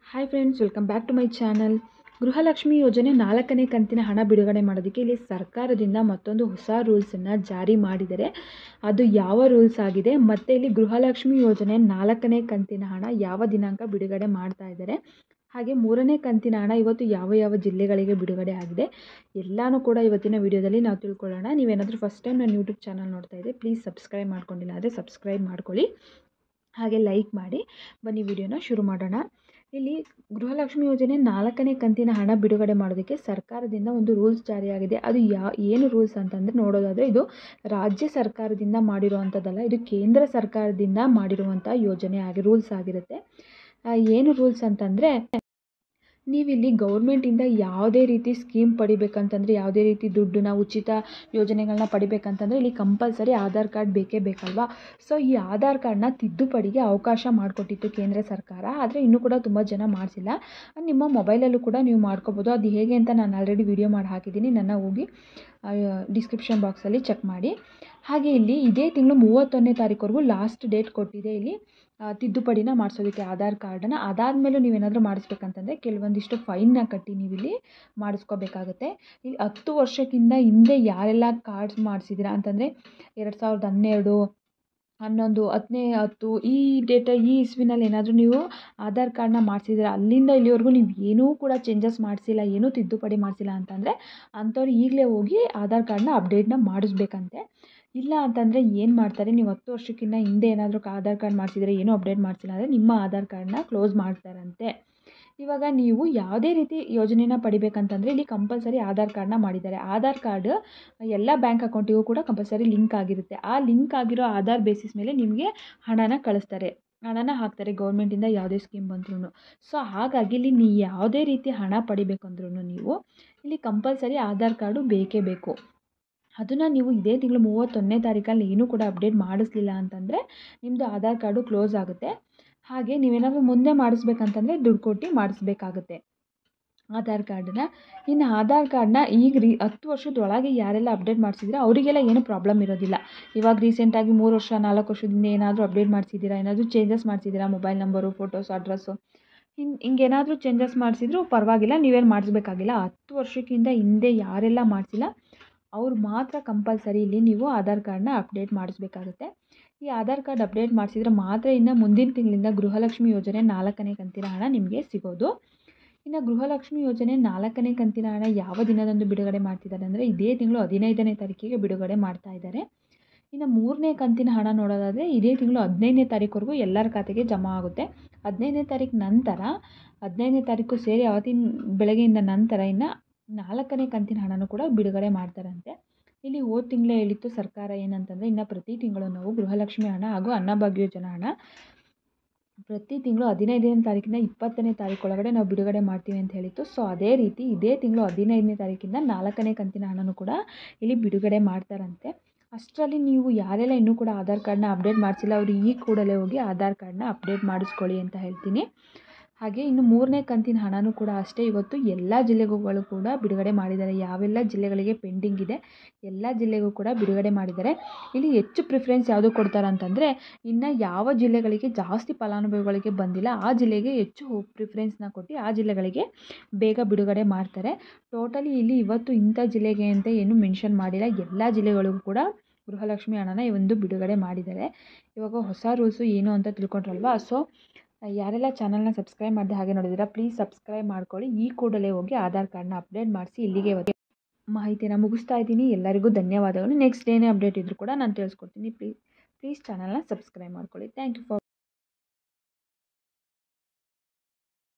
hi friends welcome back to my channel Gruhalakshmi ಯೋಜನೆ ನಾಲ್ಕನೇ ಕಂತಿನ ಹಣ ಬಿಡುಗಡೆ ಮಾಡೋದಕ್ಕೆ ಇಲ್ಲಿ ಸರ್ಕಾರದಿಂದ ಮತ್ತೊಂದು ಹೊಸ ರೂಲ್ಸನ್ನು ಜಾರಿ ಮಾಡಿದರೆ ಅದು ಯಾವ ರೂಲ್ಸ್ ಆಗಿದೆ ಮತ್ತು ಇಲ್ಲಿ ಗೃಹಲಕ್ಷ್ಮಿ ಯೋಜನೆ ನಾಲ್ಕನೇ ಕಂತಿನ ಹಣ ಯಾವ ದಿನಾಂಕ ಬಿಡುಗಡೆ ಮಾಡ್ತಾ ಇದ್ದಾರೆ ಹಾಗೆ ಮೂರನೇ ಕಂತಿನ ಹಣ ಇವತ್ತು ಯಾವ ಯಾವ ಜಿಲ್ಲೆಗಳಿಗೆ ಬಿಡುಗಡೆ ಆಗಿದೆ ಎಲ್ಲನೂ ಕೂಡ ಇವತ್ತಿನ ವಿಡಿಯೋದಲ್ಲಿ ನಾವು ತಿಳ್ಕೊಳ್ಳೋಣ ನೀವೇನಾದರೂ ಫಸ್ಟ್ ಟೈಮ್ ನನ್ನ ಯೂಟ್ಯೂಬ್ ಚಾನಲ್ ನೋಡ್ತಾ ಇದ್ದೆ ಪ್ಲೀಸ್ ಸಬ್ಸ್ಕ್ರೈಬ್ ಮಾಡ್ಕೊಂಡಿಲ್ಲ ಅಂದರೆ ಸಬ್ಸ್ಕ್ರೈಬ್ ಮಾಡ್ಕೊಳ್ಳಿ ಹಾಗೆ ಲೈಕ್ ಮಾಡಿ ಬನ್ನಿ ವಿಡಿಯೋನ ಶುರು ಮಾಡೋಣ ಇಲ್ಲಿ ಗೃಹಲಕ್ಷ್ಮಿ ಯೋಜನೆ ನಾಲ್ಕನೇ ಕಂತಿನ ಹಣ ಬಿಡುಗಡೆ ಮಾಡೋದಕ್ಕೆ ಸರ್ಕಾರದಿಂದ ಒಂದು ರೂಲ್ಸ್ ಜಾರಿಯಾಗಿದೆ ಅದು ಯಾ ಏನು ರೂಲ್ಸ್ ಅಂತಂದರೆ ನೋಡೋದಾದರೆ ಇದು ರಾಜ್ಯ ಸರ್ಕಾರದಿಂದ ಮಾಡಿರುವಂಥದ್ದಲ್ಲ ಇದು ಕೇಂದ್ರ ಸರ್ಕಾರದಿಂದ ಮಾಡಿರುವಂಥ ಯೋಜನೆ ಆಗಿ ರೂಲ್ಸ್ ಆಗಿರುತ್ತೆ ಆ, ಏನು ರೂಲ್ಸ್ ಅಂತಂದರೆ ನೀವಿಲ್ಲಿ ಗೌರ್ಮೆಂಟಿಂದ ಯಾವುದೇ ರೀತಿ ಸ್ಕೀಮ್ ಪಡಿಬೇಕಂತಂದರೆ ಯಾವುದೇ ರೀತಿ ದುಡ್ಡನ್ನ ಉಚಿತ ಯೋಜನೆಗಳನ್ನ ಪಡಿಬೇಕಂತಂದರೆ ಇಲ್ಲಿ ಕಂಪಲ್ಸರಿ ಆಧಾರ್ ಕಾರ್ಡ್ ಬೇಕೇ ಬೇಕಲ್ವಾ ಸೊ ಈ ಆಧಾರ್ ಕಾರ್ಡ್ನ ತಿದ್ದುಪಡಿಗೆ ಅವಕಾಶ ಮಾಡಿಕೊಟ್ಟಿತ್ತು ಕೇಂದ್ರ ಸರ್ಕಾರ ಆದರೆ ಇನ್ನೂ ಕೂಡ ತುಂಬ ಜನ ಮಾಡಿಸಿಲ್ಲ ನಿಮ್ಮ ಮೊಬೈಲಲ್ಲೂ ಕೂಡ ನೀವು ಮಾಡ್ಕೋಬೋದು ಅದು ಹೇಗೆ ಅಂತ ನಾನು ಆಲ್ರೆಡಿ ವಿಡಿಯೋ ಮಾಡಿ ಹಾಕಿದ್ದೀನಿ ನನ್ನ ಹೋಗಿ ಡಿಸ್ಕ್ರಿಪ್ಷನ್ ಬಾಕ್ಸಲ್ಲಿ ಚೆಕ್ ಮಾಡಿ ಹಾಗೆ ಇಲ್ಲಿ ಇದೇ ತಿಂಗಳು ಮೂವತ್ತೊಂದನೇ ತಾರೀಕುವರೆಗೂ ಲಾಸ್ಟ್ ಡೇಟ್ ಕೊಟ್ಟಿದೆ ಇಲ್ಲಿ ಆ, ತಿದ್ದುಪಡಿನ ಮಾಡಿಸೋದಕ್ಕೆ ಆಧಾರ್ ಕಾರ್ಡನ್ನು ಅದಾದಮೇಲೂ ನೀವೇನಾದರೂ ಮಾಡಿಸ್ಬೇಕಂತಂದರೆ ಕೆಲವೊಂದಿಷ್ಟು ಫೈನ್ನ ಕಟ್ಟಿ ನೀವಿಲ್ಲಿ ಮಾಡಿಸ್ಕೋಬೇಕಾಗತ್ತೆ ಇಲ್ಲಿ ಹತ್ತು ವರ್ಷಕ್ಕಿಂತ ಹಿಂದೆ ಯಾರೆಲ್ಲ ಕಾರ್ಡ್ಸ್ ಮಾಡಿಸಿದ್ದೀರಾ ಅಂತಂದರೆ ಎರಡು ಸಾವಿರದ ಹನ್ನೆರಡು ಹನ್ನೊಂದು ಹತ್ತನೇ ಹತ್ತು ಈ ಡೇಟ ಈ ಇಸ್ವಿನಲ್ಲಿ ಏನಾದರೂ ನೀವು ಆಧಾರ್ ಕಾರ್ಡ್ನ ಮಾಡಿಸಿದ್ರೆ ಅಲ್ಲಿಂದ ಇಲ್ಲಿವರೆಗೂ ನೀವು ಏನೂ ಕೂಡ ಚೇಂಜಸ್ ಮಾಡಿಸಿಲ್ಲ ಏನೂ ತಿದ್ದುಪಡಿ ಮಾಡಿಸಿಲ್ಲ ಅಂತಂದರೆ ಅಂಥವ್ರು ಈಗಲೇ ಹೋಗಿ ಆಧಾರ್ ಕಾರ್ಡ್ನ ಅಪ್ಡೇಟ್ನ ಮಾಡಿಸ್ಬೇಕಂತೆ ಇಲ್ಲ ಅಂತಂದರೆ ಏನು ಮಾಡ್ತಾರೆ ನೀವು ಹತ್ತು ವರ್ಷಕ್ಕಿಂತ ಹಿಂದೆ ಏನಾದರೂ ಆಧಾರ್ ಕಾರ್ಡ್ ಮಾಡಿಸಿದ್ರೆ ಏನೂ ಅಪ್ಡೇಟ್ ಮಾಡಿಸಿಲ್ಲ ಅಂದರೆ ನಿಮ್ಮ ಆಧಾರ್ ಕಾರ್ಡ್ನ ಕ್ಲೋಸ್ ಮಾಡ್ತಾರಂತೆ ಇವಾಗ ನೀವು ಯಾವುದೇ ರೀತಿ ಯೋಜನೆನ ಪಡಿಬೇಕಂತಂದರೆ ಇಲ್ಲಿ ಕಂಪಲ್ಸರಿ ಆಧಾರ್ ಕಾರ್ಡ್ನ ಮಾಡಿದ್ದಾರೆ ಆಧಾರ್ ಕಾರ್ಡ್ ಎಲ್ಲ ಬ್ಯಾಂಕ್ ಅಕೌಂಟಿಗೂ ಕೂಡ ಕಂಪಲ್ಸರಿ ಲಿಂಕ್ ಆಗಿರುತ್ತೆ ಆ ಲಿಂಕ್ ಆಗಿರೋ ಆಧಾರ್ ಬೇಸಿಸ್ ಮೇಲೆ ನಿಮಗೆ ಹಣನ ಕಳಿಸ್ತಾರೆ ಹಣನ ಹಾಕ್ತಾರೆ ಗೌರ್ಮೆಂಟಿಂದ ಯಾವುದೇ ಸ್ಕೀಮ್ ಬಂದ್ರೂ ಸೊ ಹಾಗಾಗಿ ಇಲ್ಲಿ ನೀವು ಯಾವುದೇ ರೀತಿ ಹಣ ಪಡಿಬೇಕಂದ್ರೂ ನೀವು ಇಲ್ಲಿ ಕಂಪಲ್ಸರಿ ಆಧಾರ್ ಕಾರ್ಡು ಬೇಕೇ ಬೇಕು ಅದನ್ನು ನೀವು ಇದೇ ತಿಂಗಳು ಮೂವತ್ತೊಂದನೇ ತಾರೀಕಲ್ಲಿ ಏನೂ ಕೂಡ ಅಪ್ಡೇಟ್ ಮಾಡಿಸ್ಲಿಲ್ಲ ಅಂತಂದರೆ ನಿಮ್ಮದು ಆಧಾರ್ ಕಾರ್ಡು ಕ್ಲೋಸ್ ಆಗುತ್ತೆ ಹಾಗೆ ನೀವೇನಾದರೂ ಮುಂದೆ ಮಾಡಿಸ್ಬೇಕಂತಂದರೆ ದುಡ್ಡು ಕೊಟ್ಟು ಮಾಡಿಸ್ಬೇಕಾಗುತ್ತೆ ಆಧಾರ್ ಕಾರ್ಡನ್ನ ಇನ್ನು ಆಧಾರ್ ಕಾರ್ಡ್ನ ಈಗ ರೀ ಹತ್ತು ವರ್ಷದೊಳಗೆ ಯಾರೆಲ್ಲ ಅಪ್ಡೇಟ್ ಮಾಡಿಸಿದ್ರೆ ಅವರಿಗೆಲ್ಲ ಏನು ಪ್ರಾಬ್ಲಮ್ ಇರೋದಿಲ್ಲ ಇವಾಗ ರೀಸೆಂಟಾಗಿ ಮೂರು ವರ್ಷ ನಾಲ್ಕು ವರ್ಷದಿಂದ ಏನಾದರೂ ಅಪ್ಡೇಟ್ ಮಾಡಿಸಿದ್ದೀರಾ ಏನಾದರೂ ಚೇಂಜಸ್ ಮಾಡಿಸಿದ್ದೀರಾ ಮೊಬೈಲ್ ನಂಬರು ಫೋಟೋಸ್ ಅಡ್ರೆಸ್ಸು ಹಿಂಗೆ ಹಿಂಗೇನಾದರೂ ಚೇಂಜಸ್ ಮಾಡಿಸಿದ್ರು ಪರವಾಗಿಲ್ಲ ನೀವೇನು ಮಾಡಿಸ್ಬೇಕಾಗಿಲ್ಲ ಹತ್ತು ವರ್ಷಕ್ಕಿಂತ ಹಿಂದೆ ಯಾರೆಲ್ಲ ಮಾಡಿಸಿಲ್ಲ ಅವ್ರು ಮಾತ್ರ ಕಂಪಲ್ಸರಿ ಇಲ್ಲಿ ನೀವು ಆಧಾರ್ ಕಾರ್ಡ್ನ ಅಪ್ಡೇಟ್ ಮಾಡಿಸ್ಬೇಕಾಗುತ್ತೆ ಈ ಆಧಾರ್ ಕಾರ್ಡ್ ಅಪ್ಡೇಟ್ ಮಾಡಿಸಿದ್ರೆ ಮಾತ್ರ ಇನ್ನು ಮುಂದಿನ ತಿಂಗಳಿಂದ ಗೃಹಲಕ್ಷ್ಮಿ ಯೋಜನೆ ನಾಲ್ಕನೇ ಕಂತಿನ ಹಣ ನಿಮಗೆ ಸಿಗೋದು ಇನ್ನು ಗೃಹಲಕ್ಷ್ಮಿ ಯೋಜನೆ ನಾಲ್ಕನೇ ಕಂತಿನ ಹಣ ಯಾವ ದಿನದಂದು ಬಿಡುಗಡೆ ಮಾಡ್ತಿದ್ದಾರೆ ಅಂದರೆ ಇದೇ ತಿಂಗಳು ಹದಿನೈದನೇ ತಾರೀಕಿಗೆ ಬಿಡುಗಡೆ ಮಾಡ್ತಾ ಇದ್ದಾರೆ ಇನ್ನು ಮೂರನೇ ಕಂತಿನ ಹಣ ನೋಡೋದಾದರೆ ಇದೇ ತಿಂಗಳು ಹದಿನೈದನೇ ತಾರೀಕುವರೆಗೂ ಎಲ್ಲರ ಖಾತೆಗೆ ಜಮಾ ಆಗುತ್ತೆ ಹದಿನೈದನೇ ತಾರೀಕು ನಂತರ ಹದಿನೈದನೇ ತಾರೀಕು ಸೇರಿ ಅವತ್ತಿನ ಬೆಳಗ್ಗೆಯಿಂದ ನಂತರ ಇನ್ನು ನಾಲ್ಕನೇ ಕಂತಿನ ಹಣನೂ ಕೂಡ ಬಿಡುಗಡೆ ಮಾಡ್ತಾರಂತೆ ಇಲ್ಲಿ ಹೋದ ತಿಂಗಳೇ ಹೇಳಿತ್ತು ಸರ್ಕಾರ ಏನಂತಂದರೆ ಇನ್ನು ಪ್ರತಿ ತಿಂಗಳು ನಾವು ಗೃಹಲಕ್ಷ್ಮಿ ಹಣ ಹಾಗೂ ಅನ್ನಭಾಗ್ಯ ಯೋಜನಾ ಹಣ ಪ್ರತಿ ತಿಂಗಳು ಹದಿನೈದನೇ ತಾರೀಕಿಂದ ಇಪ್ಪತ್ತನೇ ತಾರೀಕು ಒಳಗಡೆ ನಾವು ಬಿಡುಗಡೆ ಮಾಡ್ತೀವಿ ಅಂತ ಹೇಳಿತ್ತು ಸೊ ಅದೇ ರೀತಿ ಇದೇ ತಿಂಗಳು ಹದಿನೈದನೇ ತಾರೀಕಿಂದ ನಾಲ್ಕನೇ ಕಂತಿನ ಹಣನೂ ಕೂಡ ಇಲ್ಲಿ ಬಿಡುಗಡೆ ಮಾಡ್ತಾರಂತೆ ಅಷ್ಟರಲ್ಲಿ ನೀವು ಯಾರೆಲ್ಲ ಇನ್ನೂ ಕೂಡ ಆಧಾರ್ ಕಾರ್ಡ್ನ ಅಪ್ಡೇಟ್ ಮಾಡಿಸಿಲ್ಲ ಅವರು ಈ ಕೂಡಲೇ ಹೋಗಿ ಆಧಾರ್ ಕಾರ್ಡ್ನ ಅಪ್ಡೇಟ್ ಮಾಡಿಸ್ಕೊಳ್ಳಿ ಅಂತ ಹೇಳ್ತೀನಿ ಹಾಗೆ ಇನ್ನು ಮೂರನೇ ಕಂತಿನ ಹಣನೂ ಕೂಡ ಅಷ್ಟೇ ಇವತ್ತು ಎಲ್ಲ ಜಿಲ್ಲೆಗಳು ಕೂಡ ಬಿಡುಗಡೆ ಮಾಡಿದ್ದಾರೆ ಯಾವೆಲ್ಲ ಜಿಲ್ಲೆಗಳಿಗೆ ಪೆಂಡಿಂಗ್ ಇದೆ ಎಲ್ಲ ಜಿಲ್ಲೆಗೂ ಕೂಡ ಬಿಡುಗಡೆ ಮಾಡಿದ್ದಾರೆ ಇಲ್ಲಿ ಹೆಚ್ಚು ಪ್ರಿಫರೆನ್ಸ್ ಯಾವುದು ಕೊಡ್ತಾರೆ ಅಂತಂದರೆ ಇನ್ನು ಯಾವ ಜಿಲ್ಲೆಗಳಿಗೆ ಜಾಸ್ತಿ ಫಲಾನುಭವಿಗಳಿಗೆ ಬಂದಿಲ್ಲ ಆ ಜಿಲ್ಲೆಗೆ ಹೆಚ್ಚು ಪ್ರಿಫರೆನ್ಸ್ನ ಕೊಟ್ಟು ಆ ಜಿಲ್ಲೆಗಳಿಗೆ ಬೇಗ ಬಿಡುಗಡೆ ಮಾಡ್ತಾರೆ ಟೋಟಲಿ ಇಲ್ಲಿ ಇವತ್ತು ಇಂಥ ಜಿಲ್ಲೆಗೆ ಅಂತ ಏನು ಮೆನ್ಷನ್ ಮಾಡಿಲ್ಲ ಎಲ್ಲ ಜಿಲ್ಲೆಗಳಿಗೂ ಕೂಡ ಗೃಹಲಕ್ಷ್ಮಿ ಹಣನ ಈ ಒಂದು ಬಿಡುಗಡೆ ಮಾಡಿದ್ದಾರೆ ಇವಾಗ ಹೊಸ ರೂಲ್ಸು ಏನು ಅಂತ ತಿಳ್ಕೊಂಡ್ರಲ್ವಾ ಸೊ ಯಾರೆಲ್ಲ ಚಾನಲ್ನ ಸಬ್ಸ್ಕ್ರೈಬ್ ಮಾಡದೆ ಹಾಗೆ ನೋಡಿದ್ದೀರಾ ಪ್ಲೀಸ್ ಸಬ್ಸ್ಕ್ರೈಬ್ ಮಾಡ್ಕೊಳ್ಳಿ ಈ ಕೂಡಲೇ ಹೋಗಿ ಆಧಾರ್ ಕಾರ್ಡ್ನ ಅಪ್ಡೇಟ್ ಮಾಡಿಸಿ ಇಲ್ಲಿಗೆ ಇವತ್ತು ಮಾಹಿತಿನ ಮುಗಿಸ್ತಾ ಇದ್ದೀನಿ ಎಲ್ಲರಿಗೂ ಧನ್ಯವಾದಗಳು ನೆಕ್ಸ್ಟ್ ಏನೇ ಅಪ್ಡೇಟ್ ಇದ್ದರೂ ಕೂಡ ನಾನು ತಿಳಿಸ್ಕೊಡ್ತೀನಿ ಪ್ಲೀಸ್ ಪ್ಲೀಸ್ ಚಾನಲ್ನ ಸಬ್ಸ್ಕ್ರೈಬ್ ಮಾಡ್ಕೊಳ್ಳಿ ಥ್ಯಾಂಕ್ ಯು ಫಾರ್